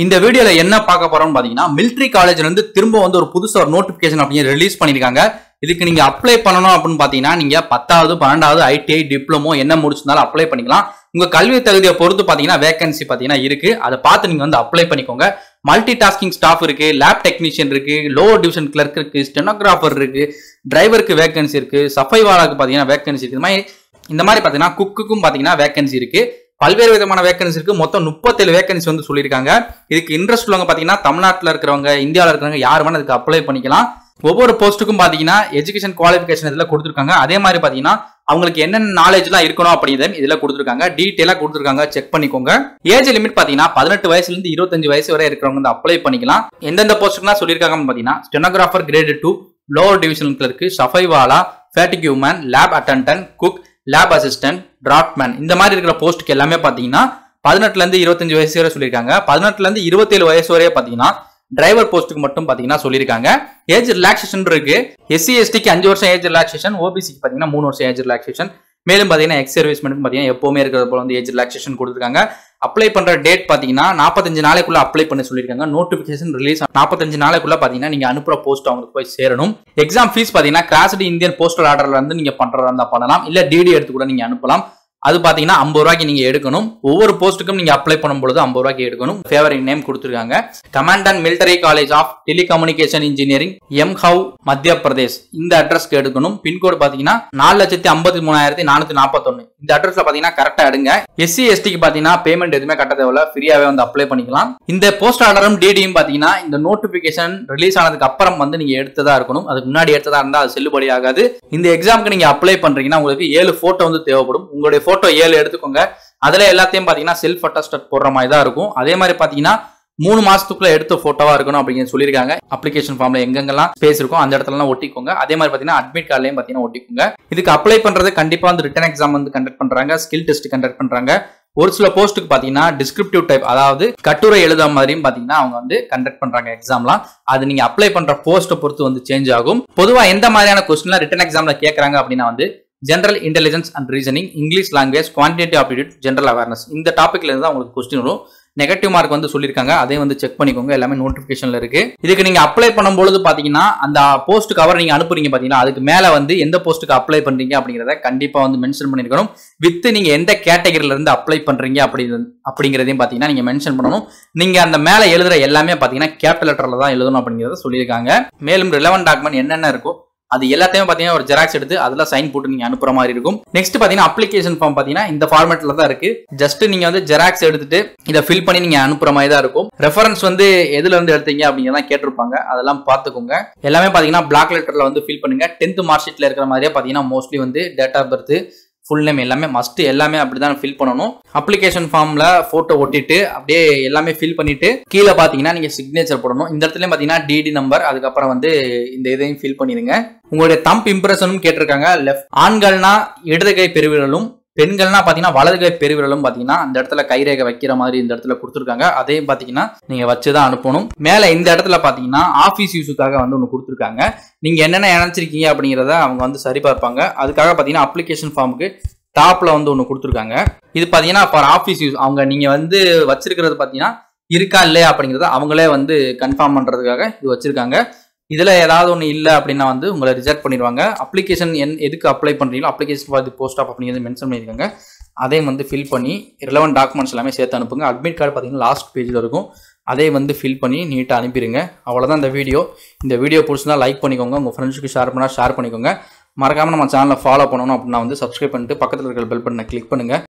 இந்த வீடியோல என்ன பார்க்க போறோம்னு பாத்தீங்கன்னா மிலிட்ரி காலேஜ்ல இருந்து திரும்ப வந்து ஒரு புதுசா ஒரு நோட்டிபிகேஷன் அப்படின்னு ரிலீஸ் பண்ணிருக்காங்க இதுக்கு நீங்க அப்ளை பண்ணணும் அப்படின்னு பாத்தீங்கன்னா நீங்க பத்தாவது பன்னெண்டாவது ஐடிஐ டிப்ளமோ என்ன முடிச்சிருந்தாலும் அப்ளை பண்ணிக்கலாம் உங்க கல்வி தகுதியை பொறுத்து பாத்தீங்கன்னா வேகன்சி பாத்தீங்கன்னா இருக்கு அதை பார்த்து நீங்க வந்து அப்ளை பண்ணிக்கோங்க மல்டி டாஸ்கிங் ஸ்டாஃப் இருக்கு லேப் டெக்னீஷியன் இருக்கு லோவர் டிவிஷன் கிளர்க் இருக்கு ஸ்டெனோகிராஃபர் இருக்கு டிரைவருக்கு வேகன்சி இருக்கு சஃபைவாலாக்கு பாத்தீங்கன்னா வேகன்சி இருக்கு இந்த மாதிரி இந்த மாதிரி பாத்தீங்கன்னா குக்குக்கும் பாத்தீங்கன்னா வேகன்சி இருக்கு பல்வேறு விதமான வேகன்சி இருக்கு மொத்தம் முப்பத்தேழு வேகன்சி வந்து சொல்லியிருக்காங்க இதுக்கு இன்ட்ரெஸ்ட் உள்ளவங்க பாத்தீங்கன்னா தமிழ்நாட்டில் இருக்கிறவங்க இந்தியாவில் இருக்கிறவங்க யார் வேணா இதுக்கு அப்ளை பண்ணிக்கலாம் ஒவ்வொரு போஸ்ட்டுக்கும் பாத்தீங்கன்னா எஜுகேஷன் குவாலிஃபிகேஷன் இதுல கொடுத்துருக்காங்க அதே மாதிரி பாத்தீங்கன்னா அவங்களுக்கு என்னென்ன நாலேஜ்லாம் இருக்கணும் அப்படிங்கிறத இதுல கொடுத்துருக்காங்க டீட்டெயிலாக கொடுத்துருக்காங்க செக் பண்ணிக்கோங்க ஏஜ் லிமிட் பாத்தீங்கன்னா பதினெட்டு வயசுல இருந்து இருபத்தஞ்சு வயசு வரை இருக்கிறவங்க வந்து அப்ளை பண்ணிக்கலாம் எந்தெந்த போஸ்ட்டுக்குலாம் சொல்லியிருக்காங்கன்னு பாத்தீங்கன்னா stenographer grade two lower division clerk சஃபைவாலா fatigue human lab attendant cook lab assistant draughtsman இந்த மாதிரி இருக்கிற போஸ்ட்டுக்கு எல்லாமே பாத்தீங்கன்னா பதினெட்டுல இருந்து இருபத்தஞ்சு வயசு வரை சொல்லியிருக்காங்க பதினெட்டுல இருந்து இருபத்தேழு வயசு வரையே பாத்தீங்கன்னா டிரைவர் போஸ்ட்டுக்கு மட்டும் பாத்தீங்கன்னா சொல்லியிருக்காங்க ஏஜ் ரிலாக்ஸேஷன் இருக்கு எஸ்சி எஸ்டிக்கு அஞ்சு வருஷம் ஏஜ் ரிலாக்ஸேஷன் ஓபிசிக்கு பாத்தீங்கன்னா மூணு வருஷம் ஏஜ் ரிலாக்ஸேஷன் மேலும் பாத்தீங்கன்னா எக்ஸ் சர்வீஸ்மெண்ட்க்கு பாத்தீங்கன்னா எப்பவுமே இருக்கிற போல வந்து ஏஜ் ரிலாக்ஸேஷன் கொடுத்துருக்காங்க அப்ளை பண்ற டேட் பாத்தீங்கன்னா நாற்பத்தஞ்சு நாளைக்குள்ள அப்ளை பண்ண சொல்லியிருக்காங்க நோட்டிபிகேஷன் ரிலீஸ் நாற்பத்தஞ்சு நாளைக்குள்ள பாத்தீங்கன்னா நீங்க அனுப்புற போஸ்ட் அவங்களுக்கு போய் சேரணும் எக்ஸாம் ஃபீஸ் பாத்தீங்கன்னா கிராஸ்டி இந்தியன் போஸ்டல் ஆர்டர்ல இருந்து நீங்க பண்றதா இருந்தா பண்ணலாம் இல்ல டிடி எடுத்து கூட நீங்க அனுப்பலாம் அது பாத்தீங்கன்னா ஐம்பது ரூபாய்க்கு நீங்க எடுக்கணும் ஒவ்வொரு போஸ்ட்டுக்கும் நீங்க அப்ளை பண்ணும்பொழுது ஐம்பது ரூபாய்க்கு எடுக்கணும் ஃபேவரட் நேம் கொடுத்துருக்காங்க command and military college of telecommunication engineering Mhow Madhya Pradesh இந்த அட்ரஸ்க்கு எடுக்கணும் பின்கோடு பாத்தீங்கன்னா நாலு லட்சத்தி ஐம்பத்தி மூணாயிரத்தி நானூத்தி நாற்பத்தொன்னு இந்த அட்ரஸ்ல பாத்தீங்கன்னா கரெக்டா எடுங்க எஸ்சி எஸ்டிக்கு பாத்தீங்கன்னா பேமெண்ட் எதுவுமே கட்ட தேவையில்ல ஃப்ரீயாவே வந்து அப்ளை பண்ணிக்கலாம் இந்த போஸ்ட் ஆர்டரும் டிடியும் பாத்தீங்கன்னா இந்த நோட்டிபிகேஷன் ரிலீஸ் ஆனதுக்கு அப்புறம் வந்து நீங்க எடுத்ததா இருக்கணும் அதுக்கு முன்னாடி எடுத்ததா இருந்தா அது செல்லுபடி ஆகாது இந்த எக்ஸாமுக்கு நீங்க அப்ளை பண்றீங்கன்னா உங்களுக்கு ஏழு போட்டோ வந்து தேவைப்படும் உங்களுடைய போட்டோ ஏழு எடுத்துக்கோங்க அதுல எல்லாத்தையும் பாத்தீங்கன்னா செல்ஃப் அட்டஸ்டட் போடுற மாதிரி தான் இருக்கும் அதே மாதிரி பாத்தீங்கன்னா மூணு மாசத்துக்குள்ள எடுத்த போட்டோவா இருக்கணும் அப்படின்னு சொல்லியிருக்காங்க அப்ளிகேஷன் ஃபார்ம்ல எங்கெங்கெல்லாம் ஸ்பேஸ் இருக்கும் அந்த இடத்துலலாம் ஒட்டிக்கோங்க அதே மாதிரி பாத்தீங்கன்னா அட்மிட் கார்ட்லயும் பாத்தீங்கன்னா ஒட்டிக்கோங்க இதுக்கு அப்ளை பண்றது கண்டிப்பா வந்து ரிட்டன் எக்ஸாம் வந்து கண்டக்ட் பண்றாங்க ஸ்கில் டெஸ்ட் கண்டக்ட் பண்றாங்க ஒரு சில போஸ்ட்டுக்கு பாத்தீங்கன்னா டிஸ்கிரிப்டிவ் டைப் அதாவது கட்டுரை எழுத மாதிரியும் பாத்தீங்கன்னா அவங்க வந்து கண்டக்ட் பண்றாங்க எக்ஸாம்லாம் அது நீங்க அப்ளை பண்ற போஸ்ட்டை பொறுத்து வந்து சேஞ்ச் ஆகும் பொதுவா எந்த மாதிரியான கொஸ்டின்லாம் ரிட்டன் எக்ஸாம்ல கேட்கறாங்க அப்படின்னா வந்து general intelligence and reasoning English language quantity aptitude general awareness இந்த டாபிக்ல இருந்து தான் உங்களுக்கு கொஸ்டின் வரும் நெகட்டிவ் மார்க் வந்து சொல்லியிருக்காங்க அதையும் வந்து செக் பண்ணிக்கோங்க எல்லாமே நோட்டிஃபிகேஷன்ல இருக்கு இதுக்கு நீங்க அப்ளை பண்ணும்பொழுது பாத்தீங்கன்னா அந்த போஸ்ட் கவர் நீங்க அனுப்புறீங்க பாத்தீங்கன்னா அதுக்கு மேல வந்து எந்த போஸ்ட்டுக்கு அப்ளை பண்றீங்க அப்படிங்கறத கண்டிப்பா வந்து மென்ஷன் பண்ணிருக்கணும் வித் நீங்க எந்த கேட்டகரியில இருந்து அப்ளை பண்றீங்க அப்படி அப்படிங்கிறதையும் பாத்தீங்கன்னா நீங்க மென்ஷன் பண்ணணும் நீங்க அந்த மேல எழுதுற எல்லாமே பாத்தீங்கன்னா கேபிட்டல் லெட்டர்ல தான் எழுதணும் அப்படிங்கறத சொல்லியிருக்காங்க மேலும் ரிலவெண்ட் டாக்குமெண்ட் என்னென்ன இருக்கோ அது எல்லாத்தையும் பார்த்தீங்கன்னா ஒரு ஜெராக்ஸ் எடுத்து அதில் சைன் போட்டு நீங்கள் அனுப்புற மாதிரி இருக்கும் நெக்ஸ்ட் பார்த்தீங்கன்னா அப்ளிகேஷன் ஃபார்ம் பார்த்தீங்கன்னா இந்த ஃபார்மேட்டில் தான் இருக்கு ஜஸ்ட் நீங்கள் வந்து ஜெராக்ஸ் எடுத்துட்டு இதை ஃபில் பண்ணி நீங்கள் அனுப்புற மாதிரி தான் இருக்கும் ரெஃபரன்ஸ் வந்து எதுல இருந்து எடுத்தீங்க அப்படிங்கிறதான் கேட்டிருப்பாங்க அதெல்லாம் பார்த்துக்கோங்க எல்லாமே பார்த்தீங்கன்னா பிளாக் லெட்டரில் வந்து ஃபில் பண்ணுங்க டென்த் மார்க் ஷீட்டில் இருக்கிற மாதிரியே பார்த்தீங்கன்னா மோஸ்ட்லி வந்து date of birth full name எல்லாமே மஸ்ட் எல்லாமே அப்படிதான் ஃபில் பண்ணணும் அப்ளிகேஷன் ஃபார்ம்ல போட்டோ ஒட்டிட்டு அப்படியே எல்லாமே ஃபில் பண்ணிட்டு கீழே பாத்தீங்கன்னா நீங்க சிக்னேச்சர் போடணும் இந்த இடத்துல பாத்தீங்கன்னா டிடி நம்பர் அதுக்கப்புறம் வந்து இந்த இதையும் ஃபில் பண்ணிடுங்க உங்களுடைய தம்ப் இம்ப்ரெஷனும் கேட்டிருக்காங்க லெஃப்ட் ஆண்கள்னா இடது கை பெருவிரலும் பெண்கள்னா பாத்தீங்கன்னா வலது கை பெருவிரலும் பாத்தீங்கன்னா அந்த இடத்துல கைரேகை வைக்கிற மாதிரி இந்த இடத்துல கொடுத்துருக்காங்க அதையும் பாத்தீங்கன்னா நீங்க வச்சுதான் அனுப்பணும் மேல இந்த இடத்துல பாத்தீங்கன்னா ஆபீஸ் யூஸுக்காக வந்து ஒன்று கொடுத்துருக்காங்க நீங்க என்னென்ன நினைச்சிருக்கீங்க அப்படிங்கிறத அவங்க வந்து சரி பார்ப்பாங்க அதுக்காக பாத்தீங்கன்னா அப்ளிகேஷன் ஃபார்முக்கு டாப்ல வந்து ஒன்று கொடுத்துருக்காங்க இது பாத்தீங்கன்னா ஃபார் ஆஃபீஸ் யூஸ் அவங்க நீங்க வந்து வச்சிருக்கிறது பாத்தீங்கன்னா இருக்கா இல்லையா அப்படிங்கிறத அவங்களே வந்து கன்ஃபார்ம் பண்றதுக்காக இது வச்சிருக்காங்க இதுல ஏதாவது ஒன்று இல்லை அப்படின்னா வந்து உங்களை ரிஜெக்ட் பண்ணிடுவாங்க அப்ளிகேஷன் என் எதுக்கு அப்ளை பண்றீங்களோ application for the post of அப்படிங்கிறது மென்ஷன் பண்ணியிருக்காங்க அதையும் வந்து ஃபில் பண்ணி ரிலவெண்ட் டாக்குமெண்ட்ஸ் எல்லாமே சேர்த்து அனுப்புங்க அட்மிட் கார்டு பார்த்தீங்கன்னா லாஸ்ட் பேஜில் இருக்கும் அதே வந்து ஃபில் பண்ணி நீட்டாக அனுப்பிடுங்க அவ்வளோதான் இந்த வீடியோ இந்த வீடியோ பிடிச்சிருந்தா லைக் பண்ணிக்கோங்க உங்கள் ஃப்ரெண்ட்ஸுக்கு ஷேர் பண்ணால் ஷேர் பண்ணிக்கோங்க மறக்காமல் நம்ம சேனலை ஃபாலோ பண்ணணும் அப்படின்னா வந்து சப்ஸ்கிரைப் பண்ணிட்டு பக்கத்தில் இருக்கிற பெல் பட்டனை கிளிக் பண்ணுங்கள்